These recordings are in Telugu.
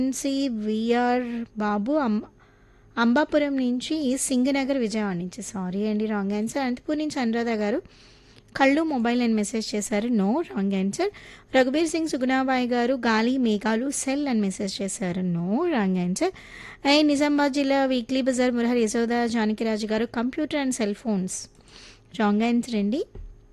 సి విఆర్ బాబు అం అంబాపురం నుంచి సింగనగర్ విజయవాడ నుంచి సారీ అండి రాంగ్ ఆన్సర్ అనంతపూర్ నుంచి అనురాధ గారు కళ్ళు మొబైల్ అని మెసేజ్ చేశారు no wrong answer Raghubir Singh Sugunabai garu గాలి మేఘాలు సెల్ అని మెసేజ్ చేశారు no wrong answer and Nizamabad జిల్లా వీక్లీ బజార్ Murahar Yashoda Janakiraju garu computer and cell phones wrong answer అండి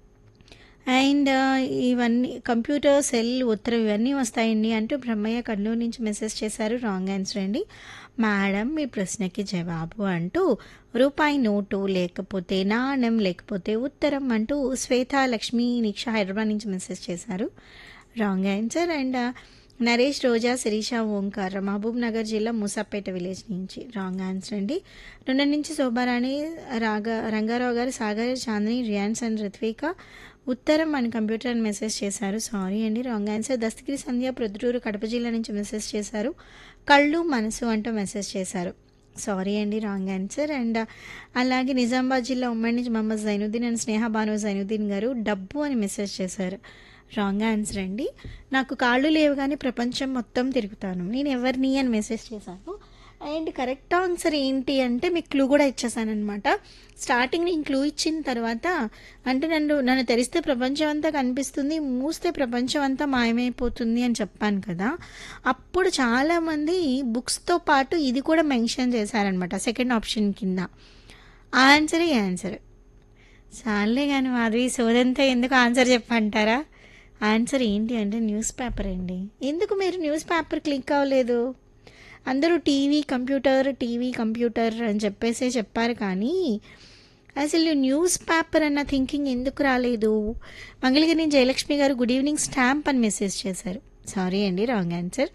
అండ్ ఇవన్నీ కంప్యూటర్ సెల్ ఉత్తరం ఇవన్నీ వస్తాయండి అంటూ బ్రహ్మయ్య కర్నూలు నుంచి మెసేజ్ చేశారు రాంగ్ ఆన్సర్ అండి మేడం మీ ప్రశ్నకి జవాబు అంటూ రూపాయి నోటు లేకపోతే నాణం లేకపోతే ఉత్తరం అంటూ శ్వేత లక్ష్మి నిక్ష హైదరాబాద్ నుంచి మెసేజ్ చేశారు wrong answer and Naresh Roja Sirisha Omkar Mahbub Nagar జిల్లా మూసాపేట విలేజ్ నుంచి రాంగ్ ఆన్సర్ అండి రెండు నుంచి శోభారాణి రాగా రంగారావు గారు సాగర్ చాందిని రియాన్స్ అండ్ రిత్విక ఉత్తరం మన కంప్యూటర్ అని మెసేజ్ చేశారు సారీ అండి రాంగ్ ఆన్సర్ దస్తగిరి సంధ్య ప్రొద్దుటూరు కడప జిల్లా నుంచి మెసేజ్ చేశారు కళ్ళు మనసు అంటూ మెసేజ్ చేశారు సారీ అండి రాంగ్ ఆన్సర్ అండ్ అలాగే నిజామాబాద్ జిల్లా ఉమ్మడి నుంచి మహమ్మద్ జైనుద్దీన్ అండ్ స్నేహ బాను జైనుద్దీన్ గారు డబ్బు అని మెసేజ్ చేశారు రాంగ్ ఆన్సర్ అండి నాకు కాళ్ళు లేవు కానీ ప్రపంచం మొత్తం తిరుగుతాను నేను ఎవరిని అని మెసేజ్ చేశాను అండ్ కరెక్ట్ ఆన్సర్ ఏంటి అంటే మీకు క్లూ కూడా ఇచ్చేసాను అనమాట స్టార్టింగ్ నేను క్లూ ఇచ్చిన తర్వాత అంటే నన్ను నన్ను తెరిస్తే ప్రపంచం అంతా కనిపిస్తుంది మూస్తే ప్రపంచం అంతా మాయమైపోతుంది అని చెప్పాను కదా అప్పుడు చాలామంది బుక్స్తో పాటు ఇది కూడా మెన్షన్ చేశారనమాట సెకండ్ ఆప్షన్ కింద ఆన్సరే ఆన్సర్ చాలే కానీ మాధవి సోదంతా ఎందుకు ఆన్సర్ చెప్పంటారా ఆన్సర్ ఏంటి అంటే న్యూస్ పేపర్ అండి ఎందుకు మీరు న్యూస్ పేపర్ క్లిక్ అవ్వలేదు అందరూ టీవీ కంప్యూటర్ టీవీ కంప్యూటర్ అని చెప్పేసి చెప్పారు కానీ అసలు న్యూస్ పేపర్ అన్న థింకింగ్ ఎందుకు రాలేదు Mangalagiri Jayalakshmi garu good evening stamp అని మెసేజ్ చేశారు సారీ అండి రాంగ్ ఆన్సర్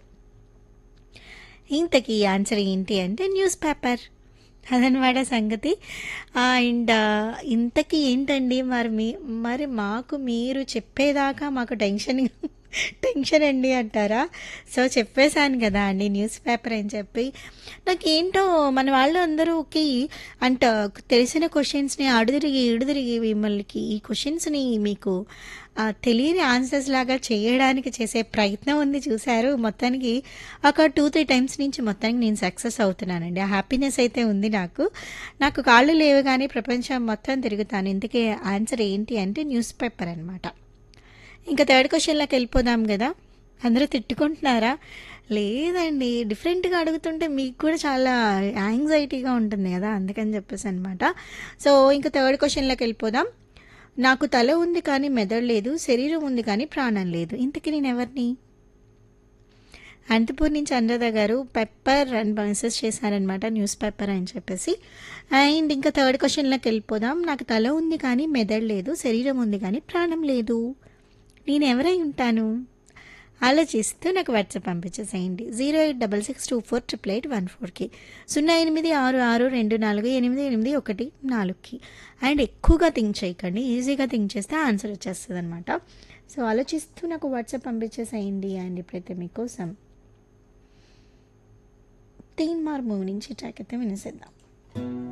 ఇంతకీ ఆన్సర్ ఏంటి అంటే న్యూస్ పేపర్ అదనమాట సంగతి అండ్ ఇంతకీ ఏంటండి మరి మీ మరి మాకు మీరు చెప్పేదాకా మాకు టెన్షన్ టెన్షన్ అండి అంటారా సో చెప్పేశాను కదా అండి న్యూస్ పేపర్ అని చెప్పి నాకేంటో మన వాళ్ళు అందరూకి అంట తెలిసిన క్వశ్చన్స్ని అడుదిరిగి ఇడుదిరిగి మిమ్మల్ని ఈ క్వశ్చన్స్ని మీకు తెలియని ఆన్సర్స్ లాగా చేయడానికి చేసే ప్రయత్నం ఉంది చూశారు మొత్తానికి ఒక టూ త్రీ టైమ్స్ నుంచి మొత్తానికి నేను సక్సెస్ అవుతున్నానండి ఆ హ్యాపీనెస్ అయితే ఉంది నాకు నాకు కాళ్ళు లేవు కానీ ప్రపంచం మొత్తం తిరుగుతాను ఇందుకే ఆన్సర్ ఏంటి అంటే న్యూస్ పేపర్ అనమాట ఇంకా థర్డ్ క్వశ్చన్లోకి వెళ్ళిపోదాం కదా అందరూ తిట్టుకుంటున్నారా లేదండి డిఫరెంట్గా అడుగుతుంటే మీకు కూడా చాలా యాంగ్జైటీగా ఉంటుంది కదా అందుకని చెప్పేసి అనమాట సో ఇంకా థర్డ్ క్వశ్చన్లోకి వెళ్ళిపోదాం నాకు తల ఉంది కానీ మెదడు లేదు శరీరం ఉంది కానీ ప్రాణం లేదు ఇంతకీ నేను ఎవరిని అనంతపూర్ నుంచి అనురాధ గారు పెప్పర్ అని మెసేజ్ చేశారనమాట న్యూస్ పేపర్ అని చెప్పేసి అండ్ ఇంకా థర్డ్ క్వశ్చన్లోకి వెళ్ళిపోదాం నాకు తల ఉంది కానీ మెదడు లేదు శరీరం ఉంది కానీ ప్రాణం లేదు నేను ఎవరై ఉంటాను ఆలోచిస్తూ నాకు వాట్సాప్ పంపించేసేయండి zero eight double six two four triple eight one ఫోర్కి సున్నా ఎనిమిది ఆరు ఆరు రెండు నాలుగు ఎనిమిది ఎనిమిది ఒకటి నాలుగుకి అండ్ ఎక్కువగా థింక్ చేయకండి ఈజీగా థింక్ చేస్తే ఆన్సర్ వచ్చేస్తుంది అనమాట సో ఆలోచిస్తూ నాకు వాట్సాప్ పంపించేసేయండి అండ్ ఇప్పుడైతే మీకోసం తీన్ మార్ మూవీ నుంచి ట్రాక్ అయితే వినేసేద్దాం